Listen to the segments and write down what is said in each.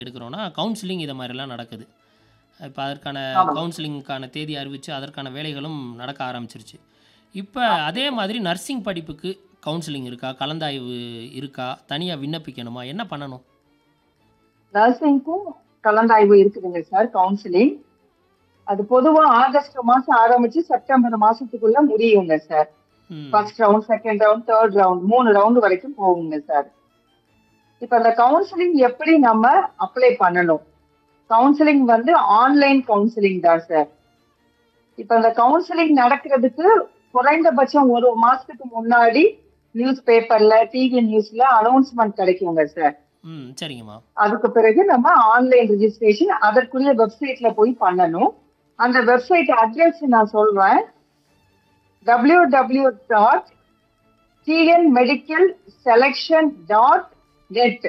எடுக்கிறோன்னா counselling இதை மாதிரிலாம் நடக்குது இப்போ அதற்கான ஆமாங்க. கவுன்சிலிங்க்கான தேதி அறிவித்து அதற்கான வேலைகளும் நடக்க ஆரம்பிச்சிருச்சு இப்போ அதே மாதிரி நர்சிங் படிப்புக்கு கவுன்சிலிங் இருக்கா கலந்தாய்வு இருக்கா தனியாக விண்ணப்பிக்கணுமா என்ன பண்ணணும் நர்சிங்க்கும் கலந்தாய்வு இருக்குதுங்க சார் கவுன்சிலிங் அது பொதுவா ஆகஸ்ட் மாசம் ஆரம்பிச்சு செப்டம்பர் மாசத்துக்குள்ள முடியுங்க சார் ம், first round second round third round மூணு ரவுண்ட் வரைக்கும் போகுங்க சார் இப்ப அந்த கவுன்சிலிங் எப்படி நம்ம அப்ளை பண்ணணும் கவுன்சிலிங் வந்து ஆன்லைன் கவுன்சிலிங் தான் சார் இப்ப அந்த கவுன்சிலிங் நடக்கிறதுக்கு குறைந்தபட்சம் ஒரு மாசத்துக்கு முன்னாடி நியூஸ் பேப்பர்ல டிவி நியூஸ்ல அனௌன்ஸ்மெண்ட் கிடைக்குங்க சார் ம் சரிங்கம்மா அதுக்கு பிறகு நம்ம ஆன்லைன் ரெஜிஸ்ட்ரேஷன் அதற்குரிய வெப்சைட்ல போய் பண்ணணும் அந்த வெப்சைட் அட்ரஸ் நான் சொல்றேன் W W dot TN medical selection dot net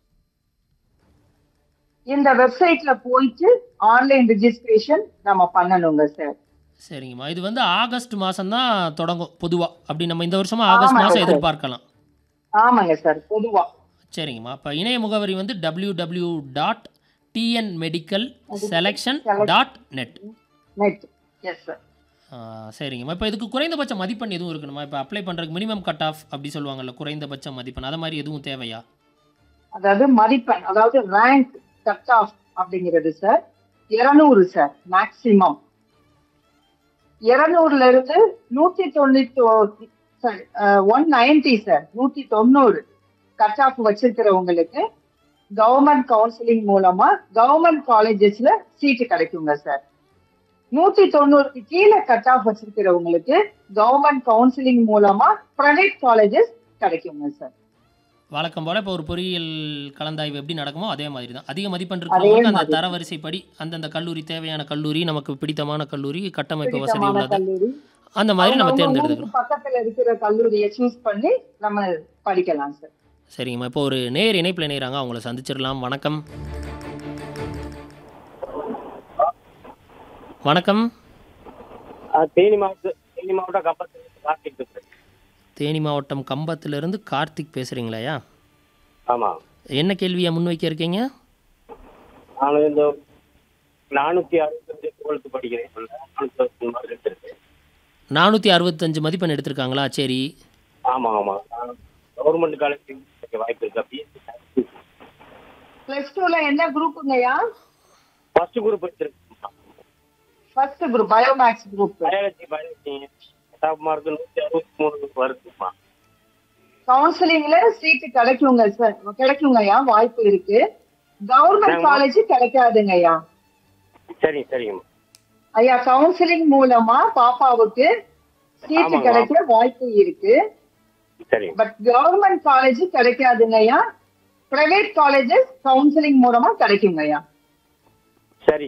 இந்த வெப்சைட்ல போயிட்டு ஆன்லைன் ரெஜிஸ்ட்ரேஷன் நம்ம பண்ணணுங்க சார் சரிங்கம்மா இது வந்து ஆகஸ்ட் மாதம் தான் தொடங்கும் பொதுவாக அப்படி நம்ம இந்த வருஷமா ஆகஸ்ட் ஆமாங்க மாதம் சார். எதிர்பார்க்கலாம் ஆமாங்க சார் பொதுவா சரிங்கம்மா இப்போ இணைய முகவரி வந்து W W dot TN medical selection dot net net yes sir சரிங்கம்மா இப்போ இதுக்கு குறைந்தபட்ச மதிப்பெண் எதுவும் இருக்கணுமா இப்போ அப்ளை பண்ணுறதுக்கு மினிமம் கட் ஆஃப் அப்படி சொல்லுவாங்கல்ல குறைந்தபட்ச மதிப்பெண் அதை மாதிரி எதுவும் தேவையா அதாவது மதிப்பெண் அதாவது ரேங்க் கட் ஆஃப் அப்படிங்கிறது சார் இருநூறு சார் மேக்சிமம் இருநூறுல இருந்து நூத்தி தொண்ணூத்தி சாரி ஒன் நைன்டி சார் நூத்தி தொண்ணூறு கட் ஆஃப் வச்சிருக்கிறவங்களுக்கு கவர்மெண்ட் கவுன்சிலிங் மூலமா கவர்மெண்ட் காலேஜஸ்ல சீட்டு கிடைக்குங்க சார் நூத்தி தொண்ணூறுக்கு கீழே கட் ஆஃப் வச்சிருக்கிறவங்களுக்கு கவர்மெண்ட் கவுன்சிலிங் மூலமா பிரைவேட் காலேஜஸ் கிடைக்குங்க சார் வழக்கம் போல் இப்போ ஒரு பொறியியல் கலந்தாய்வு எப்படி நடக்குமோ அதே மாதிரி தான் அதிக மதிப்பெண் இருக்கிறவங்களுக்கு அந்த மாதிரி. தரவரிசைப்படி அந்தந்த கல்லூரி தேவையான கல்லூரி நமக்கு பிடித்தமான கல்லூரி கட்டமைப்பு வசதி பிடித்தமான உள்ளது கல்லூரி அந்த மாதிரி நம்ம அவங்க தேர்ந்தெடுத்துக்கலாம் ஊருக்கு பக்கத்துல இருக்கிற கல்லூரியை சூஸ் பண்ணி நம்ம படிக்கலாம் சார் சரிங்கம்மா இப்போ ஒரு நேர் இணைப்பில் இணைகிறாங்க அவங்கள சந்திச்சிடலாம் வணக்கம் வணக்கம் ஆ, தேனி மாவட்டம் தேனி மாவட்டம் கப்பத்தில் கார்த்திக் பேசுறேன் தேனி மாவட்டம் கம்பத்திலிருந்து கார்த்திக் பேசுகிறீங்களாயா ஆமாம் என்ன கேள்வியை முன்வைக்க இருக்கீங்க நான் இந்த நானூற்றி அறுபத்தஞ்சு டுவெல்த்து படிக்கிறேன் நானூற்றி அறுபத்தஞ்சு மார்க் எடுத்திருக்கேன் நானூற்றி அறுபத்தஞ்சு மதிப்பெண் எடுத்திருக்காங்களா சரி ஆமாம் ஆமாம் கவர்மெண்ட் காலேஜ் கிடைக்க வாய்ப்பு இருக்கு பிஎஸ்சி பிளஸ் டூல என்ன குரூப்புங்கய்யா ஃபர்ஸ்ட் குரூப் எடுத்திருக்கேன் first group biomaths group biology biology top mark நூற்றி அறுபத்தி மூணு வருதுமா கவுன்சிலிங்ல சீட்டு கிடைக்குங்க சார் கிடைக்குங்கய்யா வாய்ப்பு இருக்கு கவர்மெண்ட் நாங்க- காலேஜ் கிடைக்காதுங்கய்யா சரி சரிங்கம்மா ஐயா கவுன்சிலிங் மூலமா பாப்பாவுக்கு சீட்டு ஆமாங்க. கிடைக்க வாய்ப்பு இருக்கு சரிங்க பட் கவர்மெண்ட் காலேஜ் கிடைக்காதுங்கய்யா பிரைவேட் காலேஜஸ் கவுன்சிலிங் மூலமா கிடைக்குங்கய்யா சரி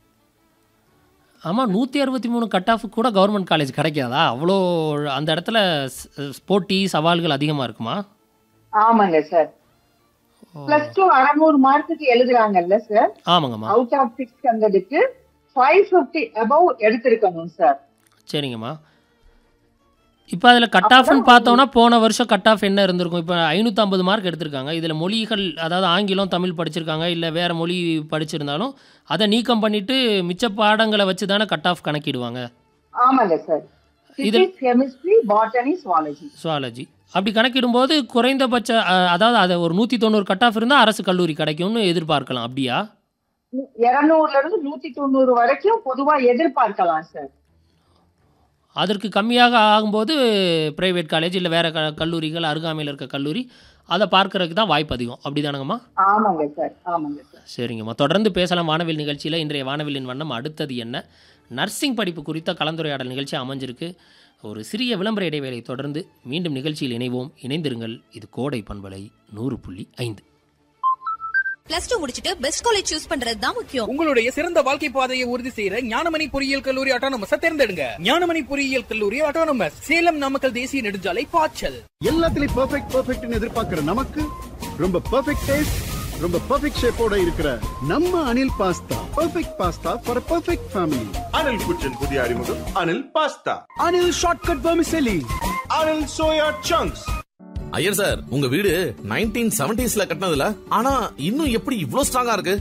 ஆமாம் நூற்றி அறுபத்தி மூணு கட் ஆஃப் கூட கவர்மெண்ட் காலேஜ் கிடைக்காதா அவ்வளோ அந்த இடத்துல ஸ்- போட்டி சவால்கள் அதிகமாக இருக்குமா ஆமாங்க சார் பிளஸ் டூ அறநூறு மார்க்குக்கு எழுதுறாங்கல்ல சார் ஆமாங்கம்மா அவுட் ஆஃப் சிக்ஸ் ஹண்ட்ரடுக்கு ஃபைவ் ஃபிஃப்டி அபவ் எடுத்திருக்கணும் சார் சரிங்கம்மா இப்போ அதில் கட் ஆஃப்னு பார்த்தோம்னா போன வருஷம் கட் ஆஃப் என்ன இருந்திருக்கும் இப்போ ஐநூற்றம்பது மார்க் எடுத்திருக்காங்க இதில் மொழிகள் அதாவது ஆங்கிலம் தமிழ் படிச்சிருக்காங்க இல்லை வேறு மொழி படிச்சிருந்தாலும் அதை நீக்கம் பண்ணிட்டு மிச்ச பாடங்களை வச்சு தானே கட் ஆஃப் கணக்கிடுவாங்க ஆமாங்க சார் இதில்- physics chemistry botany zoology zoology அப்படி கணக்கிடும்போது குறைந்தபட்ச அஹ், அதாவது அதை ஒரு நூற்றி தொண்ணூறு கட் ஆஃப் இருந்தால் அரசு கல்லூரி கிடைக்கும்னு எதிர்பார்க்கலாம் அப்படியா இருநூறுல இருந்து நூத்தி தொண்ணூறு வரைக்கும் பொதுவா எதிர்பார்க்கலாம் சார் அதற்கு கம்மியாக ஆகும்போது பிரைவேட் காலேஜ் இல்லை வேறு க கல்லூரிகள் அருகாமையில் இருக்க கல்லூரி அதை பார்க்கறதுக்கு தான் வாய்ப்பு அதிகம் அப்படி தானங்கம்மா ஆமாங்க சார் ஆமாங்க சார் சரிங்கம்மா தொடர்ந்து பேசலாம் வானவில் நிகழ்ச்சியில் இன்றைய வானவிலின் வண்ணம் அடுத்தது என்ன நர்சிங் படிப்பு குறித்த கலந்துரையாடல் நிகழ்ச்சி அமைஞ்சிருக்கு ஒரு சிறிய விளம்பர இடைவேளை தொடர்ந்து மீண்டும் நிகழ்ச்சியில் இணைவோம் இணைந்திருங்கள் இது கோடை பண்பலை நூறு புள்ளி ஐந்து பிளஸ் டூ முடிச்சிட்டு பெஸ்ட் காலேஜ் சூஸ் பண்றது தான் முக்கியம் உங்களுடைய சிறந்த வாழ்க்கை பாதையை உறுதி செய்யற ஞானமணி பொறியியல் கல்லூரி ஆட்டோனமஸ் தேர்ந்தெடுங்க ஞானமணி பொறியியல் கல்லூரி ஆட்டோனமஸ் சேலம் நாமக்கல் தேசிய நெடுஞ்சாலை பாய்ச்சல் எல்லாத்துலயும் பெர்ஃபெக்ட் பெர்ஃபெக்ட்னு எதிர்பார்க்கிற நமக்கு ரொம்ப பெர்ஃபெக்ட் டேஸ்ட் ரொம்ப பெர்ஃபெக்ட் ஷேப்போட இருக்கிற நம்ம Anil pasta perfect pasta for perfect family Anil കുച്ചൻ പുതിയ അറിമുഖം Anil pasta Anil shortcut vermicelli Anil soya chunks Iyer sir உங்க வீடு நைன்டீன் செவன்டிஸ்ல கட்டினதுல ஆனா இன்னும் எப்படி இவ்ளோ ஸ்ட்ராங்கா இருக்கு